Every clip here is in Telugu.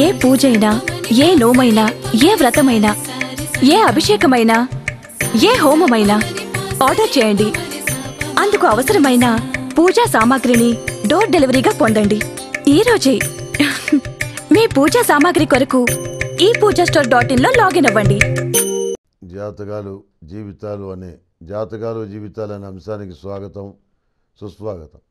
ఏ పూజైనా ఏ నోమైనా ఏ వ్రతమైనా ఏ అభిషేకమైనా ఏ హోమమైనా ఆర్డర్ చేయండి అందుకు అవసరమైన పూజా సామాగ్రిని డోర్ డెలివరీగా పొందండి ఈ రోజే మీ పూజా సామాగ్రి కొరకు ఈ పూజా స్టోర్ డాట్ ఇన్ లో లాగిన్ అవ్వండి జాతకాలు జీవితాలు అనే జాతకాలు జీవితాలు అనే అంశానికి స్వాగతం సుస్వాగతం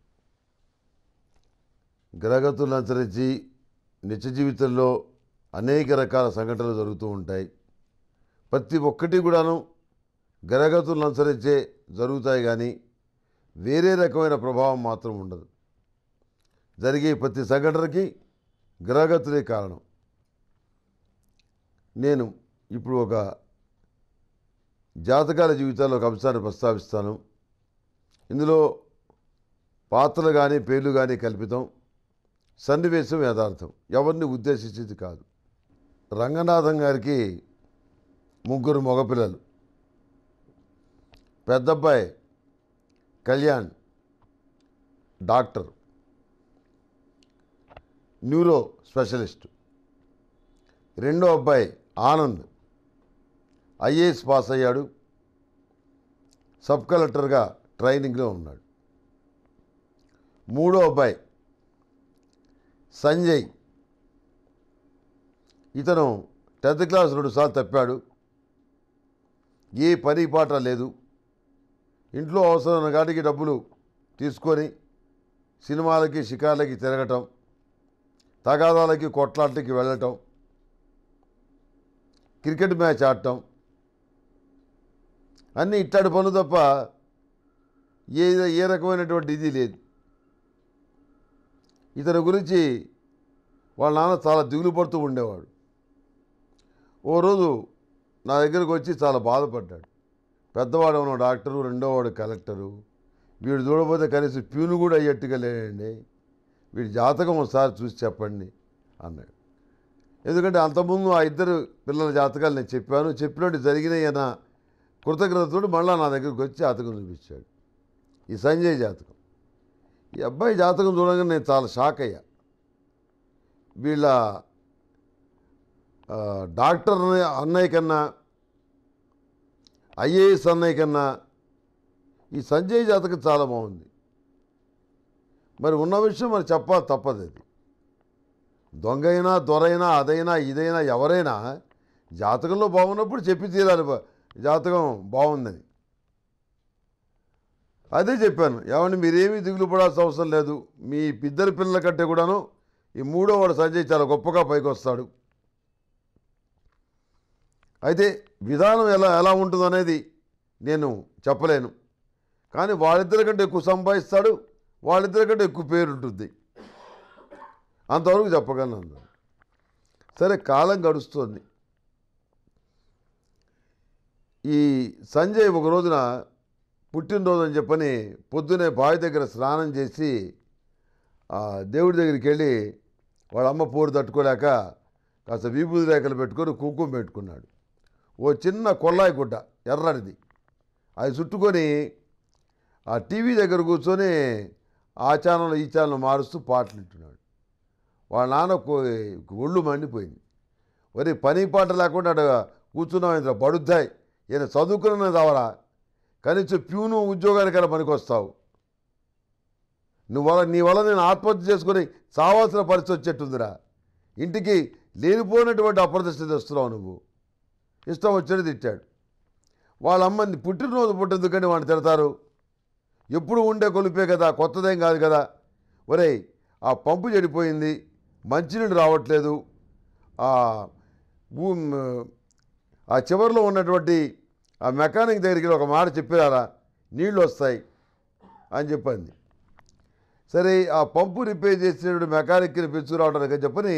గ్రహగతులను అనుసరించి నిత్య జీవితంలో అనేక రకాల సంఘటనలు జరుగుతూ ఉంటాయి ప్రతి ఒక్కటి కూడాను గ్రహగతులను అనుసరించే జరుగుతాయి కానీ వేరే రకమైన ప్రభావం మాత్రం ఉండదు జరిగే ప్రతి సంఘటనకి గ్రహగతులే కారణం నేను ఇప్పుడు ఒక జాతకాల జీవితాల్లో ఒక అంశాన్ని ప్రస్తావిస్తాను ఇందులో పాత్రలు కానీ పేర్లు కానీ కల్పితం సన్నివేశం యథార్థం ఎవరిని ఉద్దేశించింది కాదు రంగనాథం గారికి ముగ్గురు మగపిల్లలు పెద్దబ్బాయి కళ్యాణ్ డాక్టర్ న్యూరో స్పెషలిస్ట్ రెండో అబ్బాయి ఆనంద్ ఐఏఎస్ పాస్ అయ్యాడు సబ్ కలెక్టర్గా ట్రైనింగ్లో ఉన్నాడు మూడో అబ్బాయి సంజయ్ ఇతను టెన్త్ క్లాస్ రెండుసార్లు తప్పాడు ఏ పని పాట లేదు ఇంట్లో అవసరమైన కాటికి డబ్బులు తీసుకొని సినిమాలకి షికార్లకి తిరగటం తగాదాలకి కొట్లాటలకి వెళ్ళటం క్రికెట్ మ్యాచ్ ఆడటం అన్నీ ఇట్టాడు పనులు తప్ప ఏ ఏ రకమైనటువంటి ఇది లేదు ఇతని గురించి వాళ్ళ నాన్న చాలా దిగులు పడుతూ ఉండేవాడు ఓ రోజు నా దగ్గరకు వచ్చి చాలా బాధపడ్డాడు పెద్దవాడు ఉన్న డాక్టరు రెండోవాడు కలెక్టరు వీడు చూడబోతే కనీసం ప్యూను కూడా అయ్యేట్టుగా లేడండి వీడి జాతకం ఒకసారి చూసి చెప్పండి అన్నాడు ఎందుకంటే అంతకుముందు ఆ ఇద్దరు పిల్లల జాతకాలు నేను చెప్పాను చెప్పినట్టు జరిగినాయి అన్న కృతజ్ఞతతో మళ్ళా నా దగ్గరికి వచ్చి జాతకం చూపించాడు ఈ సంజయ్ జాతకం ఈ అబ్బాయి జాతకం చూడగానే నేను చాలా షాక్ అయ్యా వీళ్ళ ఆ, డాక్టర్ అన్నయ్య- అన్నయ్య కన్నా ఐఏఎస్ అన్నయ్య కన్నా ఈ సంజయ్ జాతకం చాలా బాగుంది మరి ఉన్న విషయం మరి చెప్పాలి తప్పదు అది దొంగైనా దొరైనా అదైనా ఇదైనా ఎవరైనా జాతకంలో బాగున్నప్పుడు చెప్పి తీరాలి బా- జాతకం బాగుందని అదే చెప్పాను ఏమండి మీరేమీ దిగులు పడాల్సిన అవసరం లేదు మీ ఇద్దరు పిల్లల కంటే కూడాను ఈ మూడో వాడు సంజయ్ చాలా గొప్పగా పైకి వస్తాడు అయితే విధానం ఎలా ఎలా ఉంటుందో అనేది నేను చెప్పలేను కానీ వాళ్ళిద్దరి కంటే ఎక్కువ సంపాదిస్తాడు వాళ్ళిద్దరి కంటే ఎక్కువ పేరు ఉంటుంది అంతవరకు చెప్పగలను అన్నాను సరే కాలం గడుస్తుంది ఈ సంజయ్ ఒక రోజున పుట్టినరోజు అని చెప్పని పొద్దునే బావి దగ్గర స్నానం చేసి ఆ దేవుడి దగ్గరికి వెళ్ళి వాళ్ళ అమ్మ పోరు తట్టుకోలేక కాస్త విభూతి రేఖలు పెట్టుకొని కుంకుమ పెట్టుకున్నాడు ఓ చిన్న కొల్లాయి గుడ్డ ఎర్రడిది అది చుట్టుకొని ఆ టీవీ దగ్గర కూర్చొని ఆ ఛానల్ ఈ ఛానల్ మారుస్తూ పాటలు వింటున్నాడు వాళ్ళ నాన్న కో- ఒళ్ళు మండిపోయింది మరి పని పాట లేకుండా అక్కడ కూర్చున్నావు ఇంత బడుద్దాయి ఈయన చదువుకున్నది అవరా కనీసం ప్యూను ఉద్యోగానికైనా పనికొస్తావు నువ్వు వల్ల నీ వల్ల నేను ఆత్మహత్య చేసుకొని చావాల్సిన పరిస్థితి వచ్చేట్టుందిరా ఇంటికి లేనిపోయినటువంటి అప్రదిష్ట తెస్తున్నావు నువ్వు ఇష్టం వచ్చేది తిట్టాడు వాళ్ళ అమ్మని పుట్టినరోజు పుట్టేందుకని వాడిని తిడతారు ఎప్పుడు ఉండే కొలిపే కదా కొత్తదేం కాదు కదా ఒరేయ్ ఆ పంపు చెడిపోయింది మంచినీళ్ళు రావట్లేదు ఆ భూమి ఆ చివరిలో ఉన్నటువంటి ఆ మెకానిక్ దగ్గరికి వెళ్ళి ఒక మాట చెప్పారా నీళ్ళు వస్తాయి అని చెప్పింది సరే ఆ పంపు రిపేర్ చేసేటువంటి మెకానిక్ని పిలుచుకురావడానికి అని చెప్పని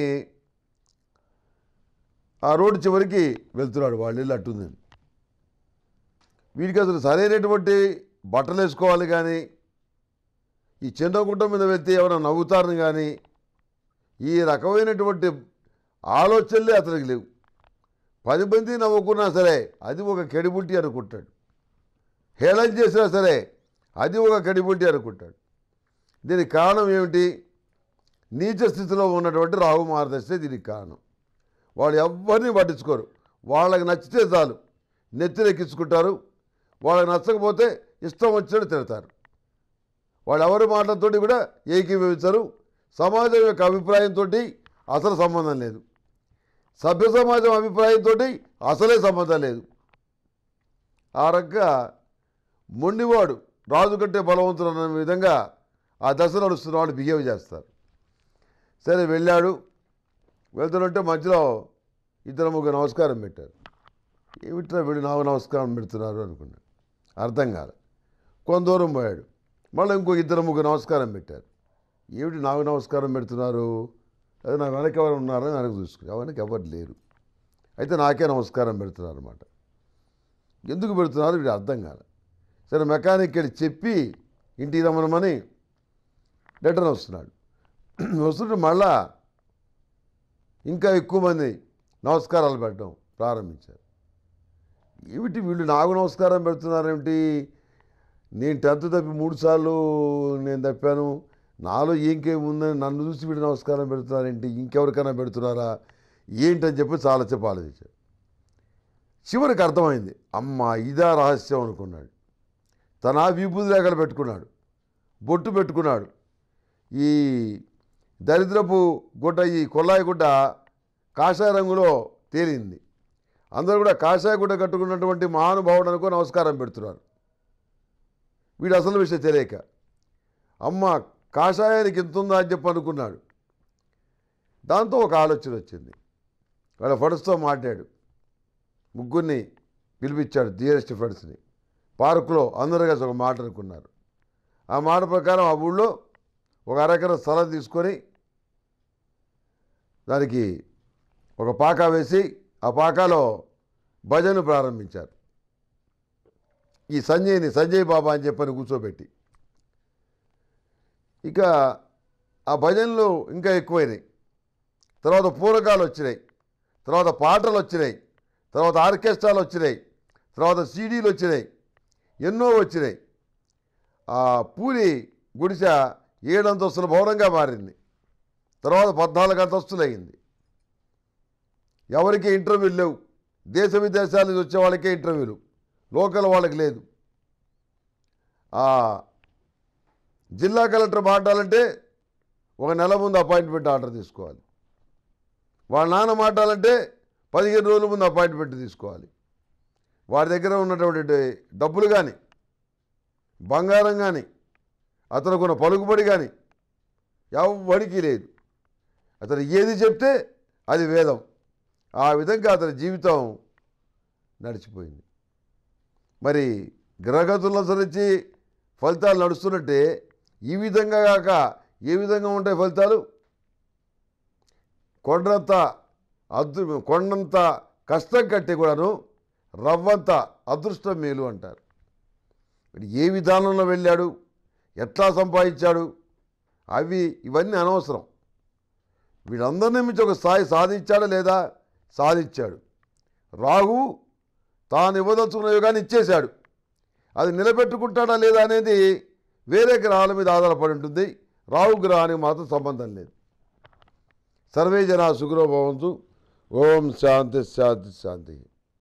ఆ రోడ్డు చివరికి వెళ్తున్నాడు వాళ్ళ ఇల్లు అట్టుంది వీడికి అసలు సరైనటువంటి బట్టలు వేసుకోవాలి కానీ ఈ చిన్నగుంట మీద వెళ్తే ఎవరైనా నవ్వుతారని కానీ ఈ రకమైనటువంటి ఆలోచనలే అతనికి లేవు పది మంది నవ్వుకున్నా సరే అది ఒక కెడిబుల్టీ అనుకుంటాడు హేళన చేసినా సరే అది ఒక కెడిబుల్టీ అనుకుంటాడు దీనికి కారణం ఏమిటి నీచ స్థితిలో ఉన్నటువంటి రాహు మార్గదర్శే దీనికి కారణం వాళ్ళు ఎవరిని పట్టించుకోరు వాళ్ళకి నచ్చితే చాలు నెత్తిరెక్కించుకుంటారు వాళ్ళకి నచ్చకపోతే ఇష్టం వచ్చినట్టు తిడతారు వాళ్ళు ఎవరి మాటలతోటి కూడా ఏకీభవించరు సమాజం యొక్క అభిప్రాయంతో అసలు సంబంధం లేదు సభ్య సమాజం అభిప్రాయంతో అసలే సంబంధం లేదు ఆ రకంగా మొండివాడు రాజు కంటే బలవంతుడు అన్న విధంగా ఆ దశ నడుస్తున్న వాళ్ళు బిహేవ్ చేస్తారు సరే వెళ్ళాడు వెళ్తుంటే మధ్యలో ఇద్దరు ముగ్గురు నమస్కారం పెట్టారు ఏమిట్రా వీడు నాకు నమస్కారం పెడుతున్నారు అనుకున్నాడు అర్థం కాలే కొంత దూరం పోయాడు మళ్ళీ ఇంకో ఇద్దరు ముగ్గురు నమస్కారం పెట్టారు ఏమిటి నాకు నమస్కారం పెడుతున్నారు అదే నా వెనక ఎవరు ఉన్నారని వెనక చూసుకుని వెనక ఎవరు లేరు అయితే నాకే నమస్కారం పెడుతున్నారు అనమాట ఎందుకు పెడుతున్నారు వీడు అర్థం కాలే సరే మెకానిక్ వెళ్ళి చెప్పి ఇంటికి రమ్మనమని రిటర్న్ వస్తున్నాడు వస్తుంటే మళ్ళా ఇంకా ఎక్కువ మంది నమస్కారాలు పెట్టడం ప్రారంభించారు ఏమిటి వీళ్ళు నాకు నమస్కారం పెడుతున్నారేమిటి నేను టెన్త్ తప్పి మూడు సార్లు నేను తప్పాను నాలో ఇంకేం ఉందని నన్ను చూసి వీడు నమస్కారం పెడుతున్నారేంటి ఇంకెవరికైనా పెడుతున్నారా ఏంటని చెప్పి చాలా చెప్పి ఆలోచించాడు చివరికి అర్థమైంది అమ్మ ఇదా రహస్యం అనుకున్నాడు తన విభూతి రేఖలు పెట్టుకున్నాడు బొట్టు పెట్టుకున్నాడు ఈ దరిద్రపు గుడ్డ ఈ కొల్లాయి గుడ్డ కాషాయ రంగులో తేలింది అందరూ కూడా కాషాయ గుడ్డ కట్టుకున్నటువంటి మహానుభావుడు అనుకో నమస్కారం పెడుతున్నారు వీడు అసలు విషయం తెలియక అమ్మ కాషాయానికి ఎంత ఉందా అని చెప్పి అనుకున్నాడు దాంతో ఒక ఆలోచన వచ్చింది వాళ్ళ ఫ్రెండ్స్తో మాట్లాడు ముగ్గురిని పిలిపించాడు డియరెస్ట్ ఫ్రెండ్స్ని పార్కులో అందరూ కలిసి ఒక మాట అనుకున్నారు ఆ మాట ప్రకారం ఆ ఊళ్ళో ఒక అరెకర స్థలం తీసుకొని దానికి ఒక పాకా వేసి ఆ పాకాలో భజన ప్రారంభించారు ఈ సంజయ్ని సంజయ్ బాబా అని చెప్పని కూర్చోబెట్టి ఇక ఆ భజనలు ఇంకా ఎక్కువైనాయి తర్వాత పూరకాలు వచ్చినాయి తర్వాత పాటలు వచ్చినాయి తర్వాత ఆర్కెస్ట్రాలు వచ్చినాయి తర్వాత సీడీలు వచ్చినాయి ఎన్నో వచ్చినాయి ఆ పూరి గుడిసె ఏడంతస్తుల భవనంగా మారింది తర్వాత పద్నాలుగు అంతస్తులు అయింది ఎవరికి ఇంటర్వ్యూలు లేవు దేశ విదేశాల నుంచి వచ్చే వాళ్ళకే ఇంటర్వ్యూలు లోకల్ వాళ్ళకి లేదు ఆ జిల్లా కలెక్టర్ మాట్లాడాలంటే ఒక నెల ముందు అపాయింట్మెంట్ ఆర్డర్ తీసుకోవాలి వాళ్ళ నాన్న మాట్లాడాలంటే పదిహేను రోజుల ముందు అపాయింట్మెంట్ తీసుకోవాలి వారి దగ్గర ఉన్నటువంటి డబ్బులు కానీ బంగారం కానీ అతనుకున్న పలుకుబడి కానీ ఎవ్వడికి లేదు అతను ఏది చెప్తే అది వేదం ఆ విధంగా అతని జీవితం నడిచిపోయింది మరి గ్రహగతులను అనుసరించి ఫలితాలు నడుస్తున్నట్టే ఈ విధంగా కాక ఏ విధంగా ఉంటాయి ఫలితాలు కొండంత అదృ కొండంత కష్టం కట్టి కూడాను రవ్వంత అదృష్టం మేలు అంటారు మరి ఏ విధానంలో వెళ్ళాడు ఎట్లా సంపాదించాడు అవి ఇవన్నీ అనవసరం వీళ్ళందరినీ మించి ఒక స్థాయి సాధించాడా లేదా సాధించాడు రాహు తాను ఇవ్వదలుచుకున్న యుగాన్ని ఇచ్చేశాడు అది నిలబెట్టుకుంటాడా లేదా అనేది వేరే గ్రహాల మీద ఆధారపడి ఉంటుంది రాహు గ్రహానికి మాత్రం సంబంధం లేదు సర్వే జనా సుఖరో భవంతు ఓం శాంతి శాంతి శాంతి